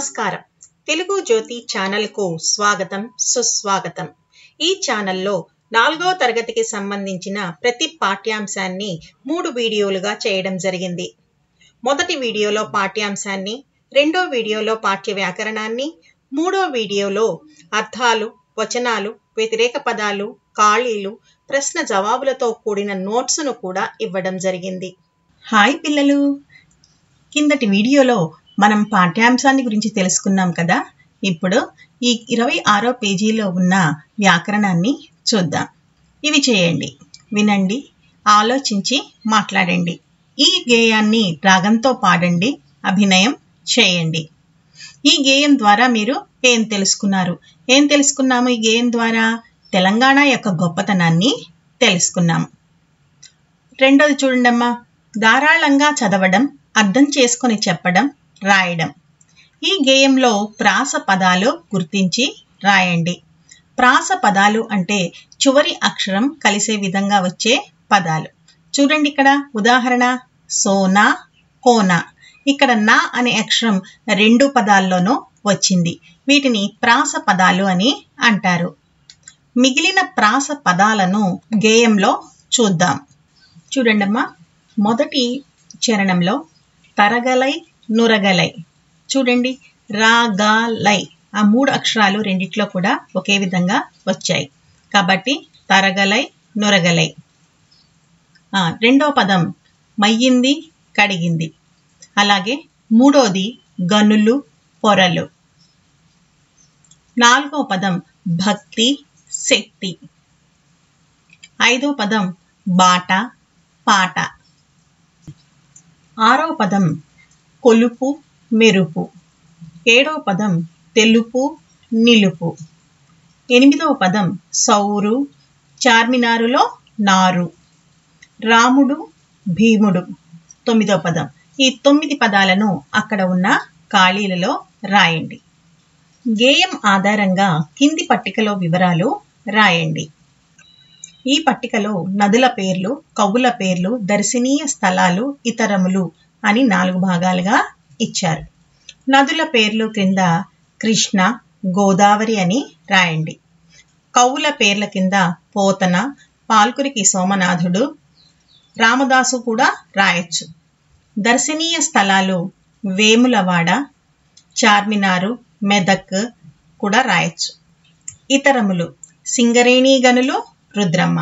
నమస్కారం తెలుగు జ్యోతి ఛానల్కు స్వాగతం సుస్వాగతం ఈ ఛానల్లో నాలుగో తరగతికి సంబంధించిన ప్రతి పాఠ్యాంశాన్ని మూడు వీడియోలుగా చేయడం జరిగింది మొదటి వీడియోలో పాఠ్యాంశాన్ని రెండో వీడియోలో పాఠ్య వ్యాకరణాన్ని మూడో వీడియోలో అర్థాలు వచనాలు వ్యతిరేక పదాలు ఖాళీలు ప్రశ్న జవాబులతో కూడిన నోట్స్ను కూడా ఇవ్వడం జరిగింది హాయ్ పిల్లలు కిందటి వీడియోలో మనం పాఠ్యాంశాన్ని గురించి తెలుసుకున్నాం కదా ఇప్పుడు ఈ ఇరవై ఆరో పేజీలో ఉన్న వ్యాకరణాన్ని చూద్దాం ఇవి చేయండి వినండి ఆలోచించి మాట్లాడండి ఈ గేయాన్ని రాగంతో పాడండి అభినయం చేయండి ఈ గేయం ద్వారా మీరు ఏం తెలుసుకున్నారు ఏం తెలుసుకున్నాము ఈ గేయం ద్వారా తెలంగాణ యొక్క గొప్పతనాన్ని తెలుసుకున్నాము రెండోది చూడండమ్మా ధారాళంగా చదవడం అర్థం చేసుకొని చెప్పడం రాయడం ఈ గేయంలో ప్రాస పదాలు గుర్తించి రాయండి ప్రాస పదాలు అంటే చివరి అక్షరం కలిసే విధంగా వచ్చే పదాలు చూడండి ఇక్కడ ఉదాహరణ సోనా కోనా ఇక్కడ నా అనే అక్షరం రెండు పదాల్లోనూ వచ్చింది వీటిని ప్రాస పదాలు అని అంటారు మిగిలిన ప్రాస పదాలను గేయంలో చూద్దాం చూడండమ్మా మొదటి చరణంలో తరగలై నురగలై చూడండి రాగాలై ఆ మూడు అక్షరాలు రెండిట్లో కూడా ఒకే విధంగా వచ్చాయి కాబట్టి తరగలై నురగలై రెండో పదం మయ్యింది కడిగింది అలాగే మూడోది గనులు పొరలు నాలుగో పదం భక్తి శక్తి ఐదో పదం బాట పాట ఆరో పదం కొలుపు మెరుపు ఏడో పదం తెలుపు నిలుపు ఎనిమిదవ పదం సౌరు చార్మినారులో నారు రాముడు భీముడు తొమ్మిదవ పదం ఈ తొమ్మిది పదాలను అక్కడ ఉన్న ఖాళీలలో రాయండి గేయం ఆధారంగా కింది పట్టికలో వివరాలు రాయండి ఈ పట్టికలో నదుల పేర్లు కవుల పేర్లు దర్శనీయ స్థలాలు ఇతరములు అని నాలుగు భాగాలుగా ఇచ్చారు నదుల పేర్లు క్రింద కృష్ణ గోదావరి అని రాయండి కవుల పేర్ల కింద పోతన పాల్కురికి సోమనాథుడు రామదాసు కూడా రాయొచ్చు దర్శనీయ స్థలాలు వేములవాడ చార్మినారు మెదక్ కూడా రాయొచ్చు ఇతరములు సింగరేణి గనులు రుద్రమ్మ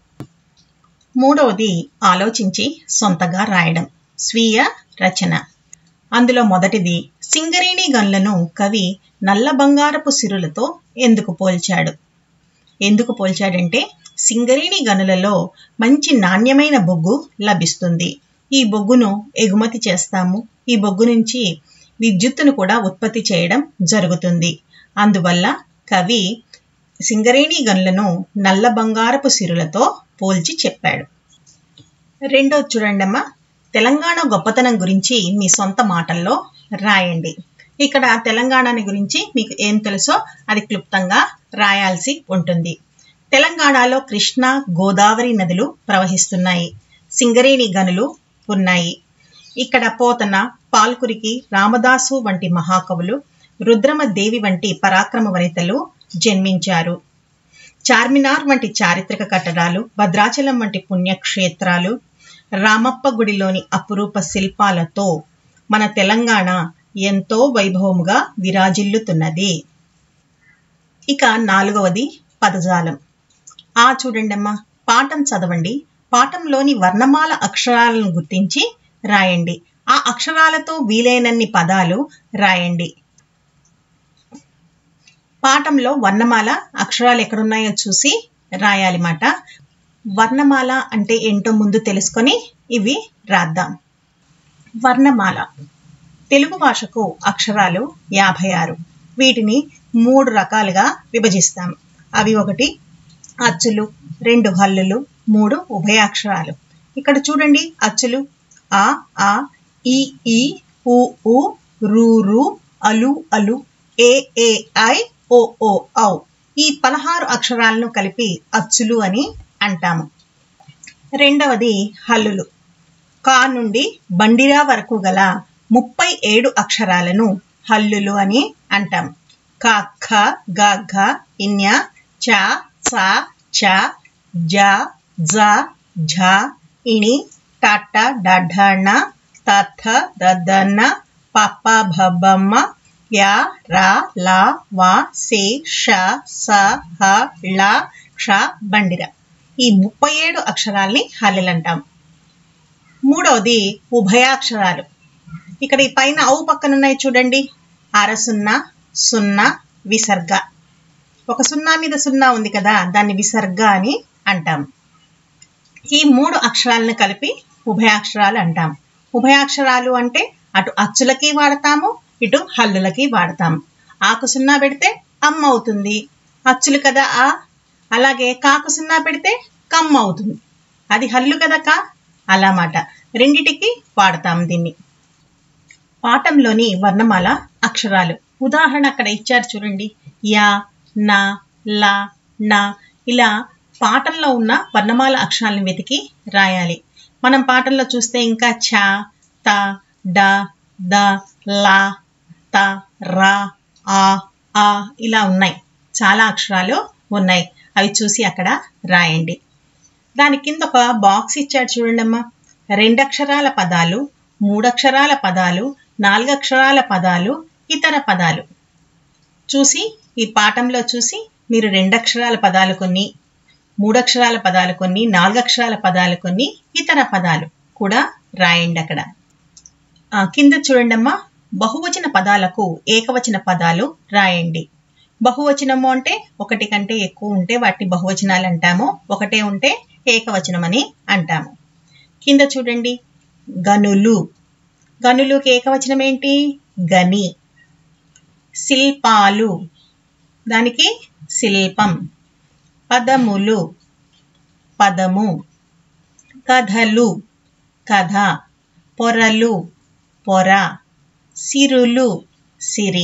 మూడవది ఆలోచించి సొంతగా రాయడం స్వీయ రచన అందులో మొదటిది సింగరేణి గన్లను కవి నల్ల బంగారపు సిరులతో ఎందుకు పోల్చాడు ఎందుకు పోల్చాడంటే సింగరేణి గనులలో మంచి నాణ్యమైన బొగ్గు లభిస్తుంది ఈ బొగ్గును ఎగుమతి చేస్తాము ఈ బొగ్గు నుంచి విద్యుత్తును కూడా ఉత్పత్తి చేయడం జరుగుతుంది అందువల్ల కవి సింగరేణి గనులను నల్ల బంగారపు సిరులతో పోల్చి చెప్పాడు రెండో చూడండమ్మా తెలంగాణ గొప్పతనం గురించి మీ సొంత మాటల్లో రాయండి ఇక్కడ తెలంగాణని గురించి మీకు ఏం తెలుసో అది క్లుప్తంగా రాయాల్సి ఉంటుంది తెలంగాణలో కృష్ణ గోదావరి నదులు ప్రవహిస్తున్నాయి సింగరేణి గనులు ఉన్నాయి ఇక్కడ పోతన పాల్కురికి రామదాసు వంటి మహాకవులు రుద్రమ దేవి వంటి పరాక్రమ వనితలు జన్మించారు చార్మినార్ వంటి చారిత్రక కట్టడాలు భద్రాచలం వంటి పుణ్యక్షేత్రాలు రామప్ప గుడిలోని అపురూప శిల్పాలతో మన తెలంగాణ ఎంతో వైభవముగా విరాజిల్లుతున్నది ఇక నాలుగవది పదజాలం ఆ చూడండమ్మా పాఠం చదవండి పాఠంలోని వర్ణమాల అక్షరాలను గుర్తించి రాయండి ఆ అక్షరాలతో వీలైనన్ని పదాలు రాయండి పాఠంలో వర్ణమాల అక్షరాలు ఎక్కడున్నాయో చూసి రాయాలి మాట వర్ణమాల అంటే ఏంటో ముందు తెలుసుకొని ఇవి రాద్దాం వర్ణమాల తెలుగు భాషకు అక్షరాలు యాభై ఆరు వీటిని మూడు రకాలుగా విభజిస్తాం అవి ఒకటి అచ్చులు రెండు హల్లులు మూడు ఉభయాక్షరాలు ఇక్కడ చూడండి అచ్చులు ఆ ఆ ఈ ఈ ఉ ఉ రు రు అలు అలు ఏ ఏ ఐ ఓ ఓ ఔ ఈ పదహారు అక్షరాలను కలిపి అచ్చులు అని అంటాము రెండవది హల్లులు కా నుండి బండిరా వరకు గల ముప్పై ఏడు అక్షరాలను హల్లులు అని అంటాం క ఖ గ ఘ ఇన్య చ చ చ జ జ ఝ ఇణి టట డఢణ తథ దదన పప భబమ్మ యా రా లా వా సే ష స హ ళ క్ష బండిర ఈ ముప్పై ఏడు అక్షరాల్ని హల్లెలు అంటాం మూడవది ఉభయాక్షరాలు ఇక్కడ ఈ పైన అవు పక్కన ఉన్నాయి చూడండి అర సున్నా సున్నా విసర్గ ఒక సున్నా మీద సున్నా ఉంది కదా దాన్ని విసర్గ అని అంటాం ఈ మూడు అక్షరాలను కలిపి ఉభయాక్షరాలు అంటాం ఉభయాక్షరాలు అంటే అటు అచ్చులకి వాడతాము ఇటు హల్లులకి వాడతాము ఆకు సున్నా పెడితే అమ్మ అవుతుంది అచ్చులు కదా ఆ అలాగే కాకు సున్నా పెడితే కమ్మ అవుతుంది అది హల్లు కదా కా అలా మాట రెండిటికి వాడతాం దీన్ని పాఠంలోని వర్ణమాల అక్షరాలు ఉదాహరణ అక్కడ ఇచ్చారు చూడండి యా నా లా నా ఇలా పాఠంలో ఉన్న వర్ణమాల అక్షరాలను వెతికి రాయాలి మనం పాఠంలో చూస్తే ఇంకా ఛ త డ ద లా త రా ఆ ఆ ఇలా ఉన్నాయి చాలా అక్షరాలు ఉన్నాయి అవి చూసి అక్కడ రాయండి దాని కింద ఒక బాక్స్ ఇచ్చాడు చూడండి అమ్మా రెండక్షరాల పదాలు మూడక్షరాల పదాలు నాలుగక్షరాల పదాలు ఇతర పదాలు చూసి ఈ పాఠంలో చూసి మీరు రెండక్షరాల పదాలు కొన్ని మూడక్షరాల పదాలు కొన్ని నాలుగక్షరాల పదాలు కొన్ని ఇతర పదాలు కూడా రాయండి అక్కడ ఆ, కింద చూడండమ్మా బహువచన పదాలకు ఏకవచన పదాలు రాయండి బహువచనము అంటే ఒకటి కంటే ఎక్కువ ఉంటే వాటిని బహువచనాలు అంటాము ఒకటే ఉంటే ఏకవచనం అని అంటాము కింద చూడండి గనులు గనులుకి ఏకవచనం ఏంటి గని శిల్పాలు దానికి శిల్పం పదములు పదము కథలు కథ పొరలు పొర సిరులు సిరి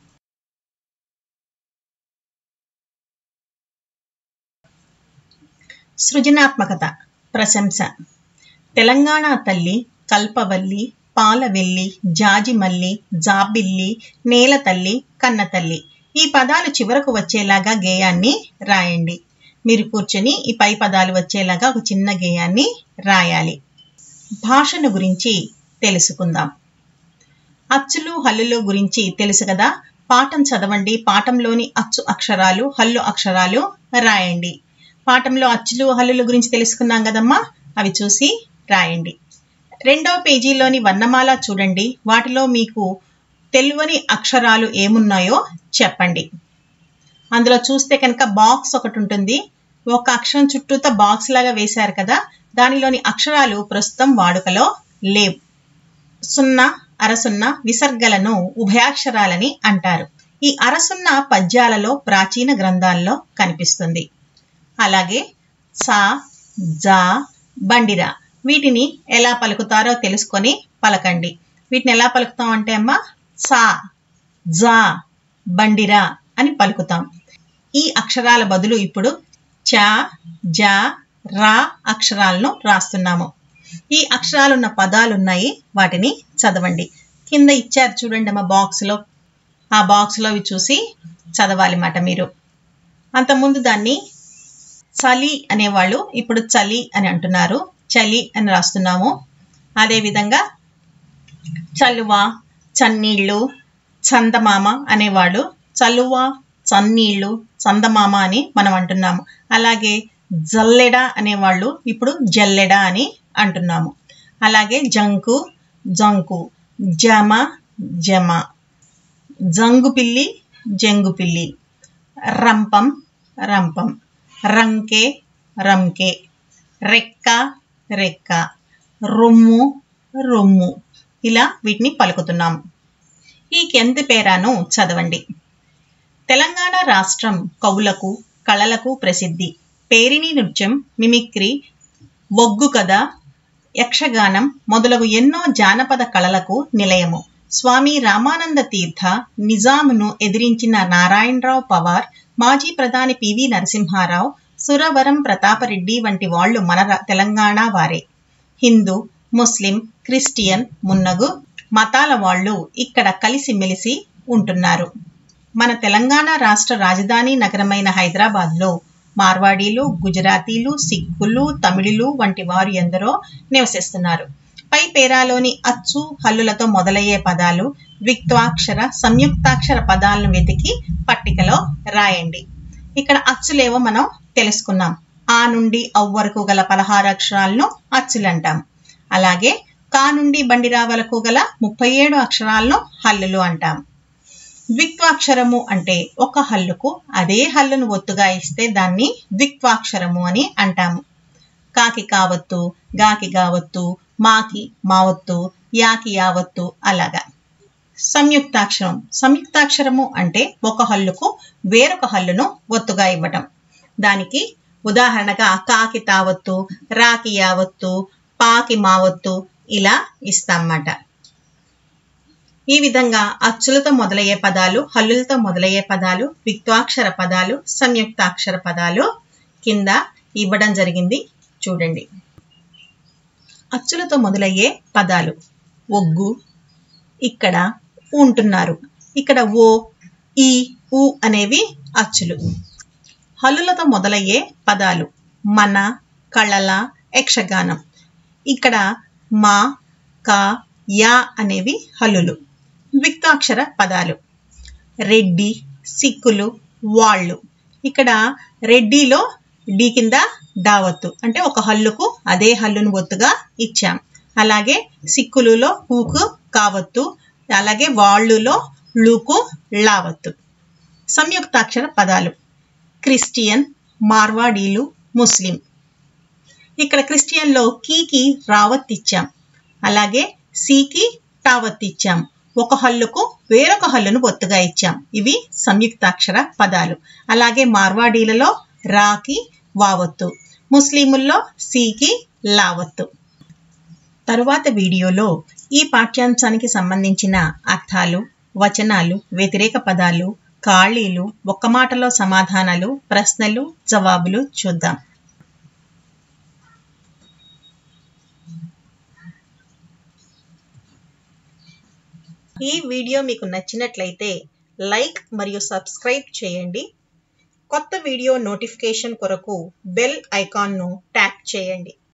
సృజనాత్మకత ప్రశంస తెలంగాణ తల్లి కల్పవల్లి పాలవెల్లి జాజిమల్లి జాబిల్లి నేల తల్లి కన్న తల్లి ఈ పదాలు చివరకు వచ్చేలాగా గేయాన్ని రాయండి మీరు కూర్చొని ఈ పై పదాలు వచ్చేలాగా ఒక చిన్న గేయాన్ని రాయాలి భాషను గురించి తెలుసుకుందాం అచ్చులు హల్లులు గురించి తెలుసు కదా పాఠం చదవండి పాఠంలోని అచ్చు అక్షరాలు హల్లు అక్షరాలు రాయండి పాఠంలో అచ్చులు హల్లుల గురించి తెలుసుకున్నాం కదమ్మా అవి చూసి రాయండి రెండవ పేజీలోని వర్ణమాల చూడండి వాటిలో మీకు తెలియని అక్షరాలు ఏమున్నాయో చెప్పండి అందులో చూస్తే కనుక బాక్స్ ఒకటి ఉంటుంది ఒక అక్షరం చుట్టూతో బాక్స్ లాగా వేశారు కదా దానిలోని అక్షరాలు ప్రస్తుతం వాడుకలో లేవు సున్నా అరసున్న విసర్గలను ఉభయాక్షరాలని అంటారు ఈ అరసున్న పద్యాలలో ప్రాచీన గ్రంథాల్లో కనిపిస్తుంది అలాగే సా జా బండిరా వీటిని ఎలా పలుకుతారో తెలుసుకొని పలకండి వీటిని ఎలా పలుకుతాం అంటే అమ్మ సా జా బండిరా అని పలుకుతాం ఈ అక్షరాల బదులు ఇప్పుడు చ జ రా అక్షరాలను రాస్తున్నాము ఈ అక్షరాలున్న పదాలు ఉన్నాయి వాటిని చదవండి కింద ఇచ్చారు చూడండి అమ్మ బాక్స్లో ఆ బాక్స్లో అవి చూసి చదవాలి మాట మీరు అంతకుముందు దాన్ని చలి అనేవాళ్ళు ఇప్పుడు చలి అని అంటున్నారు చలి అని రాస్తున్నాము అదేవిధంగా చలువ చన్నీళ్ళు చందమామ అనేవాళ్ళు చలువ చన్నీళ్ళు చందమామ అని మనం అంటున్నాము అలాగే జల్లెడ అనేవాళ్ళు ఇప్పుడు జల్లెడ అని అంటున్నాము అలాగే జంకు జంకు జమ జమ జంగు పిల్లి జంగు పిల్లి రంపం రంపం రంకే రంకే రెక్క రెక్క రొమ్ము రొమ్ము ఇలా వీటిని పలుకుతున్నాము ఈ కెంతి పేరాను చదవండి తెలంగాణ రాష్ట్రం కవులకు కళలకు ప్రసిద్ధి పేరిణి నృత్యం మిమిక్రీ ఒగ్గు కథ యక్షగానం మొదలగు ఎన్నో జానపద కళలకు నిలయము స్వామి రామానంద తీర్థ నిజామును ఎదిరించిన నారాయణరావు పవార్ మాజీ ప్రధాని పివి నరసింహారావు సురవరం ప్రతాపరెడ్డి వంటి వాళ్ళు మన రా- తెలంగాణ వారే హిందూ ముస్లిం క్రిస్టియన్ మున్నగు మతాల వాళ్ళు ఇక్కడ కలిసిమెలిసి ఉంటున్నారు మన తెలంగాణ రాష్ట్ర రాజధాని నగరమైన హైదరాబాద్లో మార్వాడీలు గుజరాతీలు సిక్కులు తమిళులు వంటి వారు ఎందరో నివసిస్తున్నారు పై పేరాలోని అచ్చు హల్లులతో మొదలయ్యే పదాలు ద్విత్వాక్షర సంయుక్తాక్షర పదాలను వెతికి పట్టికలో రాయండి ఇక్కడ అచ్చులేవో మనం తెలుసుకున్నాం ఆ నుండి అవ్ వరకు గల పదహారు అక్షరాలను అచ్చులంటాం అలాగే కా నుండి బండిరా వరకు గల ముప్పై ఏడు అక్షరాలను హల్లులు అంటాం ద్విత్వాక్షరము అంటే ఒక హల్లుకు అదే హల్లును ఒత్తుగా ఇస్తే దాన్ని ద్విత్వాక్షరము అని అంటాము కాకి కావత్తు గాకి గావత్తు మాకి మావత్తు యాకి యావత్తు అలాగా సంయుక్తాక్షరం సంయుక్తాక్షరము అంటే ఒక హల్లుకు వేరొక హల్లును ఒత్తుగా ఇవ్వటం దానికి ఉదాహరణగా కాకి తావత్తు రాకి యావత్తు పాకి మావత్తు ఇలా ఇస్తామన్నమాట ఈ విధంగా అచ్చులతో మొదలయ్యే పదాలు హల్లులతో మొదలయ్యే పదాలు విక్వాక్షర పదాలు సంయుక్తాక్షర పదాలు కింద ఇవ్వడం జరిగింది చూడండి అచ్చులతో మొదలయ్యే పదాలు ఒగ్గు ఇక్కడ ఉంటున్నారు ఇక్కడ ఓ ఈ ఊ అనేవి అచ్చులు హల్లులతో మొదలయ్యే పదాలు మన కళల యక్షగానం ఇక్కడ మా క యా అనేవి హల్లులు ద్విత్వాక్షర పదాలు రెడ్డి సిక్కులు వాళ్ళు ఇక్కడ రెడ్డిలో డి కింద డావత్తు అంటే ఒక హల్లుకు అదే హల్లును ఒత్తుగా ఇచ్చాం అలాగే సిక్కులులో హూకు కావత్తు అలాగే వాళ్ళులో లూకు లావత్తు సంయుక్తాక్షర పదాలు క్రిస్టియన్ మార్వాడీలు ముస్లిం ఇక్కడ క్రిస్టియన్లో కీకి రావత్ ఇచ్చాం అలాగే సీకి టావత్ ఇచ్చాం ఒక హల్లుకు వేరొక హల్లును ఒత్తుగా ఇచ్చాం ఇవి సంయుక్తాక్షర పదాలు అలాగే మార్వాడీలలో రాకి వావత్తు ముస్లిముల్లో సీకి లావత్తు తరువాత వీడియోలో ఈ పాఠ్యాంశానికి సంబంధించిన అర్థాలు వచనాలు వ్యతిరేక పదాలు ఖాళీలు ఒక్క మాటలో సమాధానాలు ప్రశ్నలు జవాబులు చూద్దాం ఈ వీడియో మీకు నచ్చినట్లయితే లైక్ మరియు సబ్స్క్రైబ్ చేయండి కొత్త వీడియో నోటిఫికేషన్ కొరకు బెల్ ఐకాన్ను ట్యాప్ చేయండి